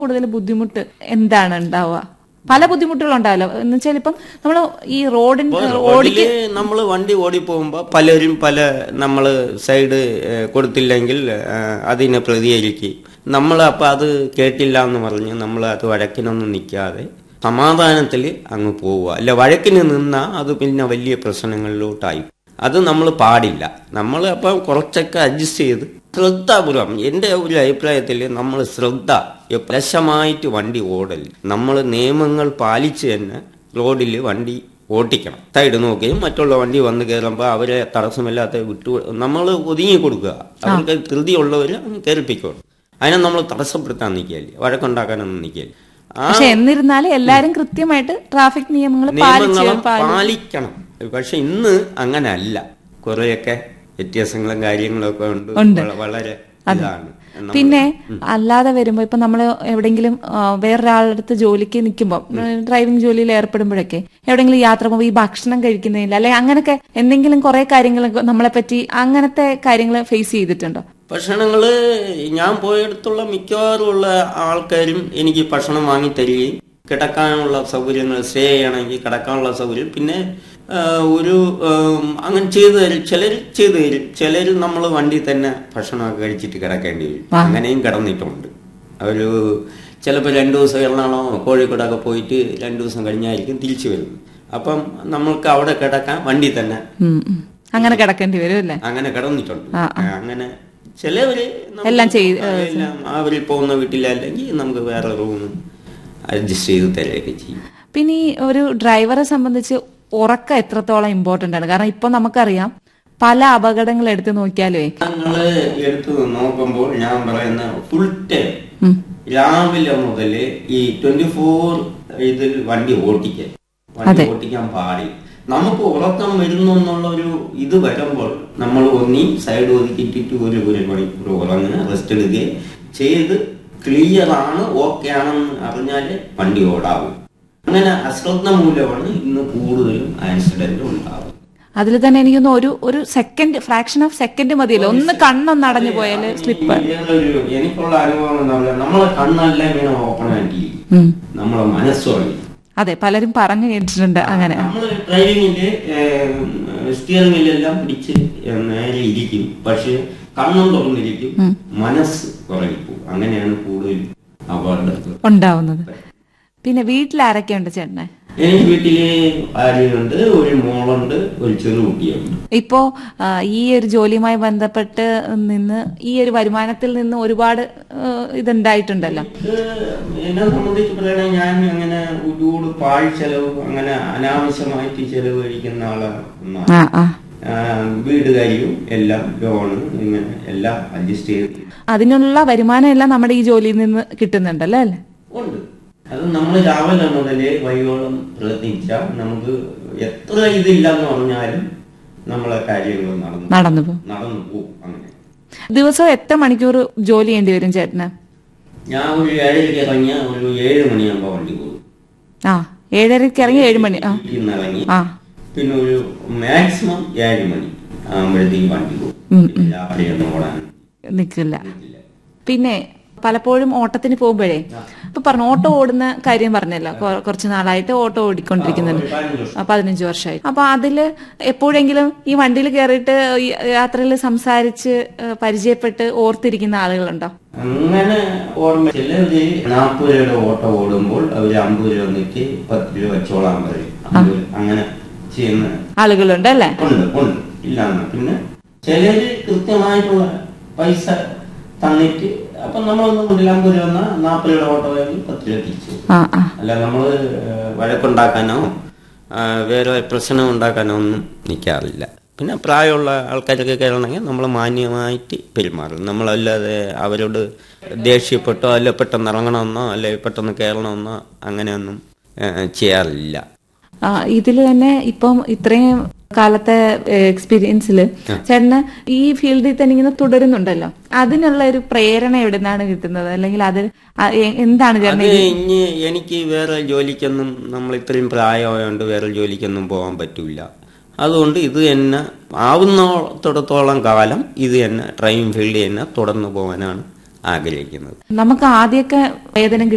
കൂടുതൽ ബുദ്ധിമുട്ട് എന്താണ് ഉണ്ടാവുക പല ബുദ്ധിമുട്ടുകളും ഉണ്ടാവല്ലോ എന്ന് വെച്ചാൽ ഇപ്പം നമ്മൾ ഈ റോഡിന് ഓടിക്ക് റോഡില് നമ്മൾ വണ്ടി ഓടിപ്പോകുമ്പോ പലരും പല നമ്മൾ സൈഡ് ഏഹ്, കൊടുത്തില്ലെങ്കിൽ ഏഹ്, അതിനെ പ്രതികരിക്കും നമ്മൾ അപ്പൊ അത് കേട്ടില്ല എന്ന് പറഞ്ഞ് നമ്മൾ അത് വഴക്കിനൊന്നും നിൽക്കാതെ സമാധാനത്തിൽ അങ്ങ് പോവുക അല്ല വഴക്കിന് നിന്നാ അത് പിന്നെ വലിയ പ്രശ്നങ്ങളിലോട്ടായി അത് നമ്മൾ പാടില്ല നമ്മൾ അപ്പം കുറച്ചൊക്കെ അഡ്ജസ്റ്റ് ചെയ്ത് ശ്രദ്ധാപൂർവം എൻ്റെ ഒരു അഭിപ്രായത്തിൽ നമ്മൾ ശ്രദ്ധ ലശമായിട്ട് വണ്ടി ഓടൽ നമ്മൾ നിയമങ്ങൾ പാലിച്ച് തന്നെ റോഡിൽ വണ്ടി ഓട്ടിക്കണം സൈഡ് നോക്കുകയും മറ്റുള്ള വണ്ടി വന്ന് കയറുമ്പോൾ അവരെ തടസ്സമില്ലാത്ത വിട്ടു നമ്മൾ ഒതുങ്ങി കൊടുക്കുക അവർക്ക് ധൃതിയുള്ളവർ കയറിപ്പിക്കണം അതിനെ നമ്മൾ തടസ്സപ്പെടുത്താൻ നിൽക്കുകയല്ലേ വഴക്കുണ്ടാക്കാനൊന്നും നിൽക്കുകയല്ലേ ആ പക്ഷെ എന്നിരുന്നാലും എല്ലാരും കൃത്യമായിട്ട് ട്രാഫിക് നിയമങ്ങൾ പാലിച്ച് നിയമങ്ങളും പാലി- പാലിക്കണം പക്ഷെ ഇന്ന് അങ്ങനല്ല കുറെയൊക്കെ വ്യത്യാസങ്ങളും കാര്യങ്ങളും ഒക്കെ ഉണ്ട് ഉണ്ട്. വള- വളരെ ഇതാണ് നമ്മൾ- പിന്നെ അല്ലാതെ വരുമ്പോ ഇപ്പൊ നമ്മൾ എവിടെങ്കിലും ആ, വേറൊരാളുടെ അടുത്ത് ജോലിക്ക് നിൽക്കുമ്പോൾ ഡ്രൈവിംഗ് ജോലിയിൽ ഏർപ്പെടുമ്പോഴൊക്കെ എവിടെങ്കിലും യാത്ര പോകുമ്പോൾ ഈ ഭക്ഷണം കഴിക്കുന്നതിൽ അല്ലെ അങ്ങനൊക്കെ എന്തെങ്കിലും കുറെ കാര്യങ്ങൾ നമ്മളെ പറ്റി അങ്ങനത്തെ കാര്യങ്ങൾ ഫേസ് ചെയ്തിട്ടുണ്ടോ ഭക്ഷണങ്ങള് ഞാൻ പോയടത്തുള്ള മിക്കവാറും ഉള്ള ആൾക്കാരും എനിക്ക് ഭക്ഷണം വാങ്ങി തരികയും കിടക്കാനുള്ള സൗകര്യങ്ങൾ സ്റ്റേ ചെയ്യണമെങ്കിൽ കിടക്കാനുള്ള സൗകര്യം പിന്നെ ആ, ഒരു ഉം, അങ്ങനെ ചെയ്തു തരും ചിലർ ചെയ്തു തരും ചിലർ നമ്മൾ വണ്ടി തന്നെ ഭക്ഷണമൊക്കെ കഴിച്ചിട്ട് കിടക്കേണ്ടി വരും അങ്ങനെയും കിടന്നിട്ടുണ്ട് ഒരു ചിലപ്പോൾ രണ്ടു ദിവസം എറണാകുളം കോഴിക്കോടൊക്കെ പോയിട്ട് രണ്ടു ദിവസം കഴിഞ്ഞായിരിക്കും തിരിച്ചു വരുന്നത് അപ്പം നമ്മൾക്ക് അവിടെ കിടക്കാൻ വണ്ടി തന്നെ ഉം, ഉം. അങ്ങനെ കിടക്കേണ്ടി വരും അല്ലേ അങ്ങനെ കിടന്നിട്ടുണ്ട് ആ, അങ്ങനെ ചിലവര് നമുക്ക് എല്ലാം ചെയ്ത്, എല്ലാം അവര് പോകുന്ന വീട്ടിലല്ലെങ്കിൽ നമുക്ക് വേറെ റൂം അഡ്ജസ്റ്റ് ചെയ്ത് തരുകയൊക്കെ ചെയ്യും പിന്നെ ഈ ഒരു ഡ്രൈവറെ സംബന്ധിച്ച് ഉറക്കം എത്രത്തോളം ഇമ്പോർട്ടന്റ് ആണ് കാരണം ഇപ്പൊ നമുക്കറിയാം പല അപകടങ്ങൾ എടുത്തു നോക്കിയാലേ ഞങ്ങള് എടുത്ത് നോക്കുമ്പോൾ ഞാൻ പറയുന്ന ഫുൾ ടൈം രാവിലെ മുതൽ ഈ ട്വന്റി ഫോർ ഇതിൽ വണ്ടി ഓട്ടിക്കാൻ വണ്ടി ഓട്ടിക്കാൻ പാടില്ല നമുക്ക് ഉറക്കം വരുന്നു എന്നുള്ള ഒരു ഇത് വരുമ്പോൾ നമ്മൾ ഒന്നി സൈഡ് ഒതുക്കിയിട്ടിട്ട് ഒരു ഒരു മണിക്കൂർ ഉറങ്ങുക റെസ്റ്റ് എടുക്കുകയും ചെയ്ത് ക്ലിയർ ആണ് ഓക്കെ ആണെന്ന് അറിഞ്ഞാലേ വണ്ടി ഓടാവും അങ്ങനെ അശ്രദ്ധ മൂലമാണ് ഇന്ന് കൂടുതലും ആക്സിഡന്റ് ഉണ്ടാവുന്നത് അതിൽ തന്നെ എനിക്കൊന്ന് ഒരു ഒരു സെക്കൻഡ് ഫ്രാക്ഷൻ ഓഫ് സെക്കൻഡ് മതിയല്ലോ ഒന്ന് കണ്ണൊന്ന് അടഞ്ഞു പോയാല് സ്ലിപ്പ് വേറൊരു എനിക്കുള്ള അനുഭവം എന്ന് പറഞ്ഞാൽ നമ്മളെ കണ്ണെല്ലാം ഇങ്ങനെ ഓപ്പൺ ആയിട്ടിരിക്കും നമ്മളെ മനസ്സുറങ്ങി അതെ പലരും പറഞ്ഞു കേട്ടിട്ടുണ്ട് അങ്ങനെ നമ്മൾ ഡ്രൈവിങ്ങില് സ്റ്റിയറിംഗിലെല്ലാം പിടിച്ച് നേരെ ഇരിക്കും പക്ഷെ കണ്ണും തുറന്നിരിക്കും മനസ്സ് കുറയിപ്പോവും അങ്ങനെയാണ് കൂടുതൽ അപകടങ്ങൾ ഉണ്ടാവുന്നത് പിന്നെ വീട്ടിൽ ആരൊക്കെയുണ്ട് ചേട്ടനെ എനിക്ക് വീട്ടില് ഭാര്യയുണ്ട് ഒരു മോളുണ്ട് ഒരു ചെറു കുട്ടിയുണ്ട് ഇപ്പോ ആ, ഈ ഒരു ജോലിയുമായി ബന്ധപ്പെട്ട് നിന്ന് ഈ ഒരു വരുമാനത്തിൽ നിന്ന് ഒരുപാട് ആ, ഇതുണ്ടായിട്ടുണ്ടല്ലോ ഇത് എന്നെ സംബന്ധിച്ച് പറയുകയാണെങ്കിൽ ഞാൻ അങ്ങനെ ഒരുപാട് പാഴ് ചെലവ് അങ്ങനെ അനാവശ്യമായിട്ട് ചെലവ് കഴിക്കുന്ന ആളാണ് ആ ആ ആ, വീട് കാര്യവും എല്ലാം ലോണ് ഇങ്ങനെ എല്ലാം അഡ്ജസ്റ്റ് ചെയ്ത് അതിനുള്ള വരുമാനം എല്ലാം നമ്മുടെ ഈ ജോലിയിൽ നിന്ന് കിട്ടുന്നുണ്ടല്ലോ അല്ലേ ഉണ്ട് അത് നമ്മൾ രാവിലെ മുതലേ വൈകോളം പ്രയത്നിച്ചാൽ നമുക്ക് എത്ര ഇതില്ലെന്ന് പറഞ്ഞാലും നമ്മളെ കാര്യങ്ങൾ നടന്നു നടന്നു പോകും നടന്നു പോകും അങ്ങനെ ദിവസം എത്ര മണിക്കൂർ ജോലി ചെയ്യേണ്ടി വരും ചേട്ടന് ഞാൻ ഒരു ഏഴരയ്ക്ക് ഇറങ്ങിയ ഒരു ഏഴ് മണിയാകുമ്പോൾ വണ്ടി പോകും ആ ഏഴരയ്ക്ക് ഇറങ്ങി ഏഴ് മണി ആ വീട്ടിൽ നിന്ന് ഇറങ്ങി ആ പിന്നെ ഒരു മാക്സിമം ഏഴ് മണി ആകുമ്പോഴത്തേക്ക് വണ്ടി പോകും പിന്നെ രാത്രിയൊന്നും ഓടാൻ നിൽക്കില്ല പിന്നെ പലപ്പോഴും ഓട്ടത്തിന് പോകുമ്പോഴേ ഇപ്പൊ പറഞ്ഞു ഓട്ടോ ഓടുന്ന കാര്യം പറഞ്ഞല്ലോ കൊ- കുറച്ച് നാളായിട്ട് ഓട്ടോ ഓടിക്കൊണ്ടിരിക്കുന്നുണ്ട് ഒരു പതിനഞ്ച് വർഷം. ആ, പതിനഞ്ച് വർഷമായി അപ്പൊ അതില് എപ്പോഴെങ്കിലും ഈ വണ്ടിയിൽ കയറിയിട്ട് ഈ യാത്രയിൽ സംസാരിച്ച് ഏ, പരിചയപ്പെട്ട് ഓർത്തിരിക്കുന്ന ആളുകളുണ്ടോ അങ്ങനെ ഓർമ്മ ചിലര് നാൽപ്പത് രൂപയുടെ ഓട്ടോ ഓടുമ്പോൾ അവര് അമ്പത് രൂപ വന്നിട്ട് പത്ത് രൂപ വെച്ചോളാൻ പറയും അമ്പത് രൂപ. അങ്ങനെ ചെയ്യുന്ന ആളുകളുണ്ട് അല്ലേ ഉണ്ട് ഉണ്ട് ഇല്ലാന്ന് പിന്നെ ചിലര് കൃത്യമായിട്ടുള്ള പൈസ തന്നിട്ട് അപ്പൊ നമ്മളൊന്നും കൊണ്ടില്ല അമ്പത് രൂപ എന്നാ നാൽപ്പത് രൂപയുടെ ഓട്ടോ ആണെങ്കിൽ പത്ത് രൂപ തിരിച്ചു ആ ആ അല്ല നമ്മള് ഏഹ്, വഴക്കുണ്ടാക്കാനോ ആ, വേറെ പ്രശ്നം ഉണ്ടാക്കാനോ ഒന്നും നിൽക്കാറില്ല പിന്നെ പ്രായമുള്ള ആൾക്കാരൊക്കെ കയറണമെങ്കിൽ നമ്മൾ മാന്യമായിട്ട് പെരുമാറും നമ്മളല്ലാതെ അവരോട് ദേഷ്യപ്പെട്ടോ അല്ല പെട്ടെന്ന് ഇറങ്ങണമെന്നോ അല്ലെ പെട്ടെന്ന് കയറണമെന്നോ അങ്ങനെയൊന്നും ഏഹ്, ചെയ്യാറില്ല ആ ഇതിൽ തന്നെ ഇപ്പം ഇത്രയും കാലത്തെ എക്സ്പീരിയൻസിൽ ചേട്ടന് ഈ ഫീൽഡിൽ തന്നെ ഇങ്ങനെ തുടരുന്നുണ്ടല്ലോ അതിനുള്ള ഒരു പ്രേരണ എവിടെ നിന്നാണ് കിട്ടുന്നത് അല്ലെങ്കിൽ അത് ആ- എ- എന്താണ് ചേട്ടൻ അത് ഇനി എനിക്ക് വേറെ ജോലിക്കൊന്നും നമ്മൾ ഇത്രയും പ്രായമായതുകൊണ്ട് വേറെ ജോലിക്കൊന്നും പോകാൻ പറ്റൂല അതുകൊണ്ട് ഇത് തന്നെ ആവുന്നിടത്തോളം കാലം ഇത് തന്നെ ഡ്രൈവിംഗ് ഫീൽഡിൽ തന്നെ തുടർന്നു പോകാനാണ് ആഗ്രഹിക്കുന്നത് നമുക്ക് ആദ്യമൊക്കെ വേതനം